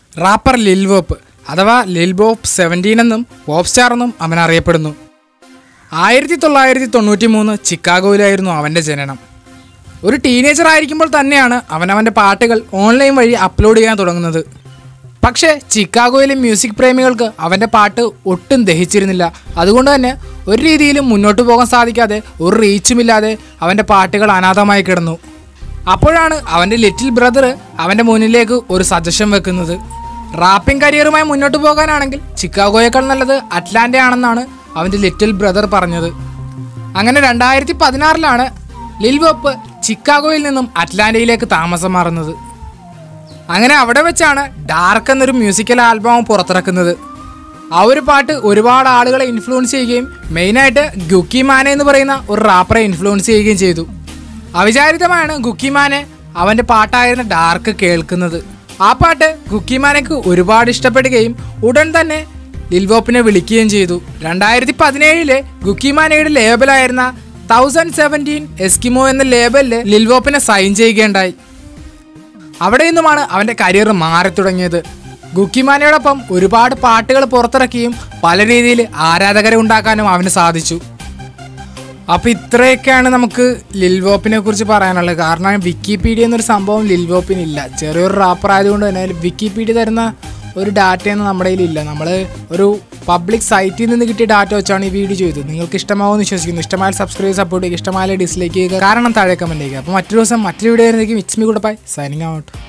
wrapper ലിൽ Wop അഥവാ Lil Bop seventeen എന്നും പോപ്പ് സ്റ്റാർ എന്നും അവൻ അറിയപ്പെടുന്നു ആയിരത്തി തൊള്ളായിരത്തി തൊണ്ണൂറ്റി മൂന്ന് ചിക്കാഗോയിലായിരുന്നു അവൻ്റെ ജനനം ഒരു ടീനേജർ ആയിരിക്കുമ്പോൾ തന്നെയാണ് അവൻ അവൻ്റെ പാട്ടുകൾ ഓൺലൈൻ വഴി അപ്ലോഡ് ചെയ്യാൻ തുടങ്ങുന്നത് പക്ഷേ ചിക്കാഗോയിലെ മ്യൂസിക് പ്രേമികൾക്ക് അവൻ്റെ പാട്ട് ഒട്ടും ദഹിച്ചിരുന്നില്ല അതുകൊണ്ട് തന്നെ ഒരു രീതിയിലും മുന്നോട്ട് പോകാൻ സാധിക്കാതെ ഒരു റീച്ചുമില്ലാതെ അവൻ്റെ പാട്ടുകൾ അനാഥമായി കിടന്നു അപ്പോഴാണ് അവൻ്റെ ലിറ്റിൽ ബ്രദർ അവൻ്റെ മുന്നിലേക്ക് ഒരു സജഷൻ വെക്കുന്നത് റാപ്പിംഗ് കരിയറുമായി മുന്നോട്ട് പോകാനാണെങ്കിൽ ചിക്കാഗോയേക്കാൾ നല്ലത് അറ്റ്ലാന്റ ആണെന്നാണ് അവൻ്റെ ലിറ്റിൽ ബ്രദർ പറഞ്ഞത് അങ്ങനെ രണ്ടായിരത്തി പതിനാറിലാണ് ലിൽ വോപ്പ് ചിക്കാഗോയിൽ നിന്നും അറ്റ്ലാന്റയിലേക്ക് താമസം മാറുന്നത് അങ്ങനെ അവിടെ വെച്ചാണ് ഡാർക്ക് എന്നൊരു മ്യൂസിക്കൽ ആൽബം പുറത്തിറക്കുന്നത് ആ ഒരു പാട്ട് ഒരുപാട് ആളുകളെ ഇൻഫ്ലുവൻസ് ചെയ്യുകയും മെയിനായിട്ട് ഗുക്കി മാനെ എന്ന് പറയുന്ന ഒരു റാപ്പറെ ഇൻഫ്ലുവൻസ് ചെയ്യുകയും ചെയ്തു അവിചാരിതമാണ് ഗുക്കി മാനെ അവൻ്റെ പാട്ടായിരുന്ന ഡാർക്ക് കേൾക്കുന്നത് ആ പാട്ട് ഗുക്കി മാനയ്ക്ക് ഒരുപാട് ഇഷ്ടപ്പെടുകയും ഉടൻ തന്നെ ലിൽവോപ്പിനെ വിളിക്കുകയും ചെയ്തു രണ്ടായിരത്തി പതിനേഴിലെ ഗുക്കിമാനയുടെ ലേബലായിരുന്ന തൗസൻഡ് സെവൻറ്റീൻ എസ്കിമോ എന്ന ലേബലിൽ ലിൽവോപ്പിനെ സൈൻ ചെയ്യുകയുണ്ടായി അവിടെ നിന്നുമാണ് അവൻ്റെ കരിയർ മാറി തുടങ്ങിയത് ഗുക്കിമാനയോടൊപ്പം ഒരുപാട് പാട്ടുകൾ പുറത്തിറക്കിയും പല രീതിയിൽ ആരാധകരെ ഉണ്ടാക്കാനും അവന് സാധിച്ചു അപ്പോൾ ഇത്രയൊക്കെയാണ് നമുക്ക് ലിൽവോപ്പിനെ കുറിച്ച് പറയാനുള്ളത് കാരണം വിക്കിപീഡിയ എന്നൊരു സംഭവം ലിൽവോപ്പിനില്ല ചെറിയൊരു റാപ്പർ ആയതുകൊണ്ട് തന്നെ വിക്കിപീഡിയ തരുന്ന ഒരു ഡാറ്റയൊന്നും നമ്മുടെ കയ്യിലില്ല നമ്മൾ ഒരു പബ്ലിക് സൈറ്റിൽ നിന്ന് കിട്ടിയ ഡാറ്റ വെച്ചാണ് ഈ വീഡിയോ ചെയ്തത് നിങ്ങൾക്ക് ഇഷ്ടമാവുമെന്ന് വിശ്വസിക്കുന്നു ഇഷ്ടമായ സബ്സ്ക്രൈബ് സപ്പോർട്ട് ചെയ്യുക ഇഷ്ടമായ ഡിസ്ലൈക്ക് ചെയ്യുക കാരണം താഴെ കമൻറ്റ് ചെയ്യുക അപ്പോൾ മറ്റൊരു ദിവസം മറ്റൊരു വീഡിയോ ആയിരിക്കും ഇറ്റ്സ് മീ കൂടെ ബൈ സൈനിങ് ഔട്ട്